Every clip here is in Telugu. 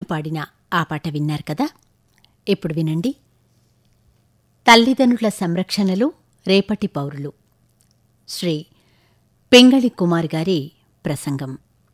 పాడిన ఆ పాట విన్నారు కదా ఇప్పుడు వినండి తల్లిదండ్రుల సంరక్షణలో రేపటి పౌరులు శ్రీ పెంగళి కుమార్ గారి ప్రసంగం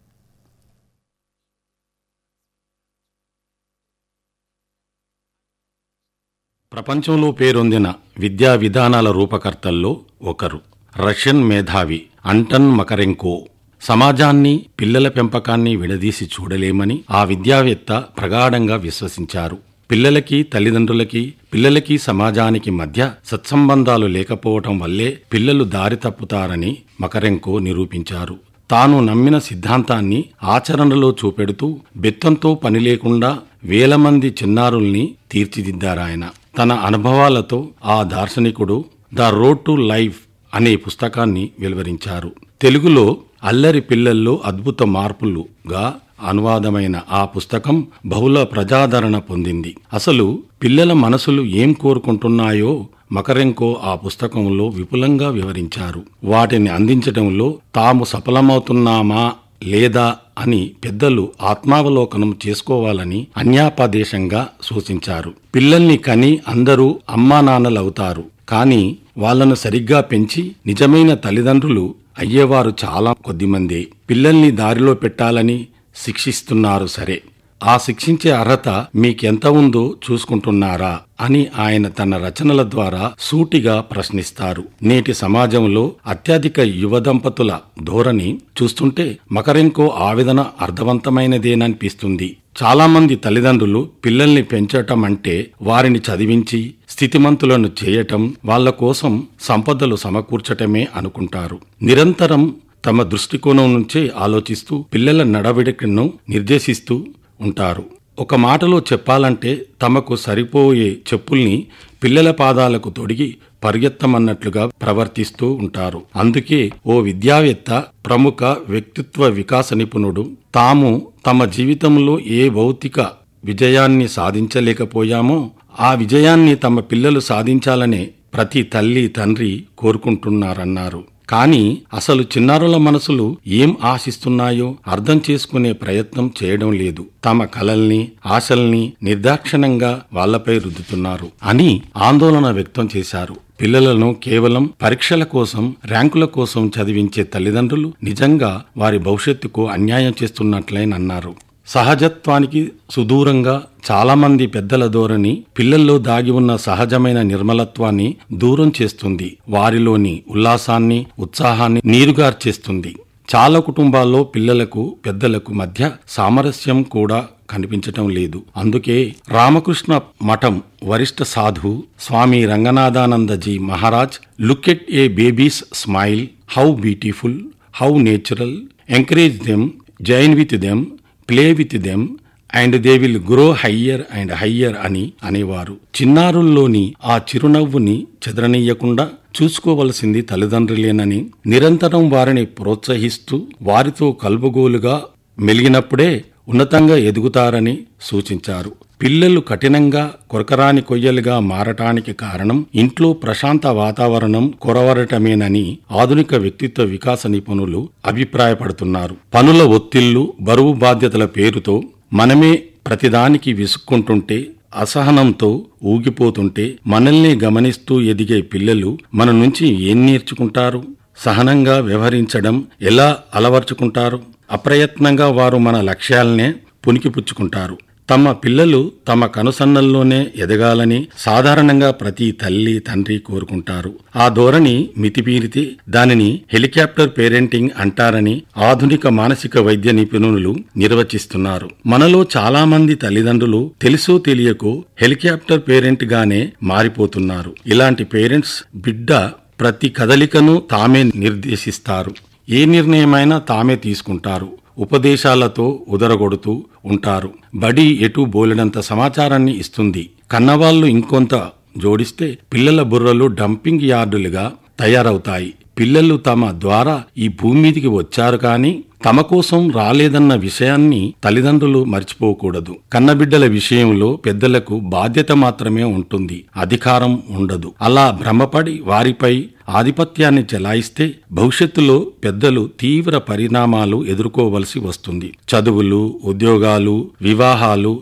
ప్రపంచంలో పేరొందిన విద్యా విధానాల రూపకర్తల్లో ఒకరు రష్యన్ మేధావి అంటన్ మకరెంకో సమాజాన్ని పిల్లల పెంపకాన్ని విడదీసి చూడలేమని ఆ విద్యావేత్త ప్రగాఢంగా విశ్వసించారు పిల్లలకి తల్లిదండ్రులకి పిల్లలకి సమాజానికి మధ్య సత్సంబంధాలు లేకపోవటం వల్లే పిల్లలు దారి తప్పుతారని మకరెంకో నిరూపించారు తాను నమ్మిన సిద్ధాంతాన్ని ఆచరణలో చూపెడుతూ బెత్తంతో పని లేకుండా వేల మంది చిన్నారుల్ని తీర్చిదిద్దారాయన తన అనుభవాలతో ఆ దార్శనికుడు ద రోడ్ టు లైఫ్ అనే పుస్తకాన్ని వెలువరించారు తెలుగులో అల్లరి పిల్లల్లో అద్భుత మార్పులుగా అనువాదమైన ఆ పుస్తకం బహుళ ప్రజాదరణ పొందింది అసలు పిల్లల మనసులు ఏం కోరుకుంటున్నాయో మకరెంకో ఆ పుస్తకంలో విపులంగా వివరించారు వాటిని అందించడంలో తాము సఫలమవుతున్నామా లేదా అని పెద్దలు ఆత్మావలోకనం చేసుకోవాలని అన్యాపదేశంగా సూచించారు పిల్లల్ని కని అందరూ అమ్మా నాన్నలవుతారు కానీ వాళ్ళను సరిగ్గా పెంచి నిజమైన తల్లిదండ్రులు అయ్యేవారు చాలా కొద్దిమందే పిల్లల్ని దారిలో పెట్టాలని శిక్షిస్తున్నారు సరే ఆ శిక్షించే అర్హత మీకెంత ఉందో చూసుకుంటున్నారా అని ఆయన తన రచనల ద్వారా సూటిగా ప్రశ్నిస్తారు నేటి సమాజంలో అత్యధిక యువ దంపతుల ధోరణి చూస్తుంటే మకరెంకో ఆవేదన అర్థవంతమైనదేననిపిస్తుంది చాలా మంది తల్లిదండ్రులు పిల్లల్ని పెంచటం అంటే వారిని చదివించి స్థితిమంతులను చేయటం వాళ్ళ కోసం సంపదలు సమకూర్చటమే అనుకుంటారు నిరంతరం తమ దృష్టికోణం నుంచే ఆలోచిస్తూ పిల్లల నడవడికను నిర్దేశిస్తూ ఉంటారు ఒక మాటలో చెప్పాలంటే తమకు సరిపోయే చెప్పుల్ని పిల్లల పాదాలకు తొడిగి పరిగెత్తమన్నట్లుగా ప్రవర్తిస్తూ ఉంటారు అందుకే ఓ విద్యావేత్త ప్రముఖ వ్యక్తిత్వ వికాస నిపుణుడు తాము తమ జీవితంలో ఏ భౌతిక విజయాన్ని సాధించలేకపోయామో ఆ విజయాన్ని తమ పిల్లలు సాధించాలనే ప్రతి తల్లి తండ్రి కోరుకుంటున్నారన్నారు కానీ అసలు చిన్నారుల మనసులు ఏం ఆశిస్తున్నాయో అర్థం చేసుకునే ప్రయత్నం చేయడం లేదు తమ కలల్ని ఆశల్ని నిర్దాక్షిణంగా వాళ్లపై రుద్దుతున్నారు అని ఆందోళన వ్యక్తం చేశారు పిల్లలను కేవలం పరీక్షల కోసం ర్యాంకుల కోసం చదివించే తల్లిదండ్రులు నిజంగా వారి భవిష్యత్తుకు అన్యాయం చేస్తున్నట్లేనన్నారు సహజత్వానికి సుదూరంగా చాలామంది పెద్దల ధోరణి పిల్లల్లో దాగి ఉన్న సహజమైన నిర్మలత్వాన్ని దూరం చేస్తుంది వారిలోని ఉల్లాసాన్ని ఉత్సాహాన్ని నీరుగార్చేస్తుంది చాలా కుటుంబాల్లో పిల్లలకు పెద్దలకు మధ్య సామరస్యం కూడా కనిపించటం లేదు అందుకే రామకృష్ణ మఠం వరిష్ఠ సాధు Swami Ranganathanandaji Maharaj look at a baby's smile how beautiful how natural encourage them join with them play with them and they will grow higher and higher అని అనేవారు చిన్నారుల్లోని ఆ చిరునవ్వుని చెదరనీయకుండా చూసుకోవలసింది తల్లిదండ్రులేనని నిరంతరం వారిని ప్రోత్సహిస్తూ వారితో కలుపుగోలుగా మెలిగినప్పుడే ఉన్నతంగా ఎదుగుతారని సూచించారు పిల్లలు కఠినంగా కొరకరాని కొయ్యలుగా మారటానికి కారణం ఇంట్లో ప్రశాంత వాతావరణం కొరవరటమేనని ఆధునిక వ్యక్తిత్వ వికాస నిపుణులు అభిప్రాయపడుతున్నారు పనుల ఒత్తిళ్లు బరువు బాధ్యతల పేరుతో మనమే ప్రతిదానికి విసుక్కుంటుంటే అసహనంతో ఊగిపోతుంటే మనల్ని గమనిస్తూ ఎదిగే పిల్లలు మన నుంచి ఏం నేర్చుకుంటారు సహనంగా వ్యవహరించడం ఎలా అలవర్చుకుంటారు అప్రయత్నంగా వారు మన లక్ష్యాలనే పునికిపుచ్చుకుంటారు తమ పిల్లలు తమ కనుసన్నల్లోనే ఎదగాలని సాధారణంగా ప్రతి తల్లి తండ్రి కోరుకుంటారు ఆ ధోరణి మితిమీరితే దానిని హెలికాప్టర్ పేరెంటింగ్ అంటారని ఆధునిక మానసిక వైద్య నిపుణులు నిర్వచిస్తున్నారు మనలో చాలా మంది తల్లిదండ్రులు తెలుసో తెలియకో హెలికాప్టర్ పేరెంట్ గానే మారిపోతున్నారు ఇలాంటి పేరెంట్స్ బిడ్డ ప్రతి కదలికను తామే నిర్దేశిస్తారు ఏ నిర్ణయమైనా తామే తీసుకుంటారు ఉపదేశాలతో ఉదరగొడుతూ ఉంటారు బడి ఎటు బోలెడంత సమాచారాన్ని ఇస్తుంది కన్నవాళ్లు ఇంకొంత జోడిస్తే పిల్లల బుర్రలు డంపింగ్ యార్డులుగా తయారవుతాయి పిల్లలు తమ ద్వారా ఈ భూమి మీదికి వచ్చారు కానీ తమ కోసం రాలేదన్న విషయాన్ని తల్లిదండ్రులు మర్చిపోకూడదు కన్నబిడ్డల విషయంలో పెద్దలకు బాధ్యత మాత్రమే ఉంటుంది అధికారం ఉండదు అలా భ్రమపడి వారిపై ఆధిపత్యాన్ని చెలాయిస్తే భవిష్యత్తులో పెద్దలు తీవ్ర పరిణామాలు ఎదుర్కోవలసి వస్తుంది చదువులు ఉద్యోగాలు వివాహాలు